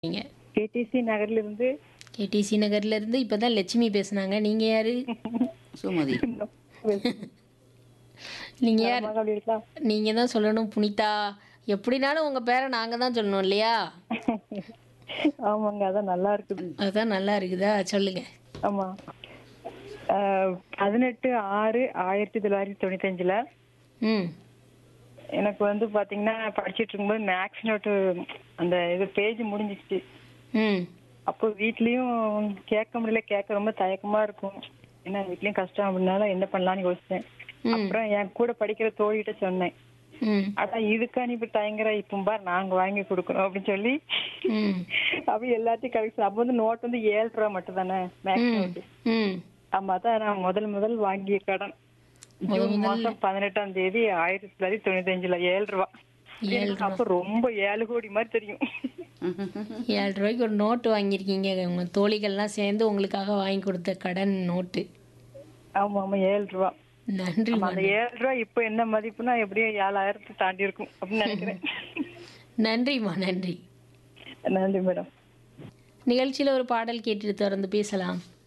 நீங்க கேடிசி நகர்ல இருந்து கேடிசி நகர்ல இருந்து இப்பதான் லட்சுமி பேசுனாங்க நீங்க யாரு சுமதி நீங்க யார் ஆமாங்க, அப்படி இருக்கலாம் நீங்க தான் சொல்லணும் புனிதா எப்படினாலும் உங்க பேரை நாங்க தான் சொல்லணும் இல்லையா ஆமாங்க அதான் நல்லா இருக்குது அதுதான் நல்லா இருக்குதா சொல்லுங்க ஆமா ஆஹ், பதினெட்டு ஆறு ஆயிரத்தி தொள்ளாயிரத்தி தொண்ணூத்தஞ்சுல ம் எனக்கு வந்து பாத்தீங்கன்னா படிச்சிட்டு இருக்கும்போது மேக்ஸ் நோட்டு அந்த இது பேஜ் முடிஞ்சிச்சு ம் அப்போ வீட்லயும் கேட்க முடியல கேட்க ரொம்ப தயக்கமா இருக்கும் ஏன்னா வீட்லயும் கஷ்டம் அப்படின்னால என்ன பண்ணலாம்னு யோசிச்சேன் ம். அப்புறம் என் கூட படிக்கிற தோழிகிட்ட சொன்னேன் ம் அதான் இதுக்கா நீ இப்ப தயங்குற இப்போ பார் நாங்க வாங்கி கொடுக்கணும் அப்படின்னு சொல்லி ம் அப்ப எல்லாத்தையும் கரெக்ட் அப்ப வந்து நோட் வந்து ஏழு ரூபா மட்டும் தானே மேக்ஸ் நோட்டு ம் ஆமா அதான் நான் முதல் முதல் வாங்கிய கடன் ஜூன் மாசம் பதினெட்டாம் தேதி ஆயிரத்தி தொள்ளாயிரத்தி தொண்ணூத்தி அஞ்சுல ஏழு ரூபா எனக்கு அப்ப ரொம்ப ஏழு கோடி மாதிரி தெரியும் ஏழு ரூபாய்க்கு ஒரு நோட்டு வாங்கியிருக்கீங்க உங்க தோழிகள்லாம் சேர்ந்து உங்களுக்காக வாங்கி கொடுத்த கடன் நோட்டு ஆமா ஆமா ஏழு ரூபா நன்றி ஆமா, அந்த ஏழு ரூபா இப்ப என்ன மதிப்புனா எப்படியும் ஏழாயிரத்தை தாண்டி இருக்கும் அப்படின்னு நினைக்கிறேன் நன்றிம்மா நன்றி நன்றி மேடம் நிகழ்ச்சியில் ஒரு பாடல் கேட்டுட்டு தொடர்ந்து பேசலாம்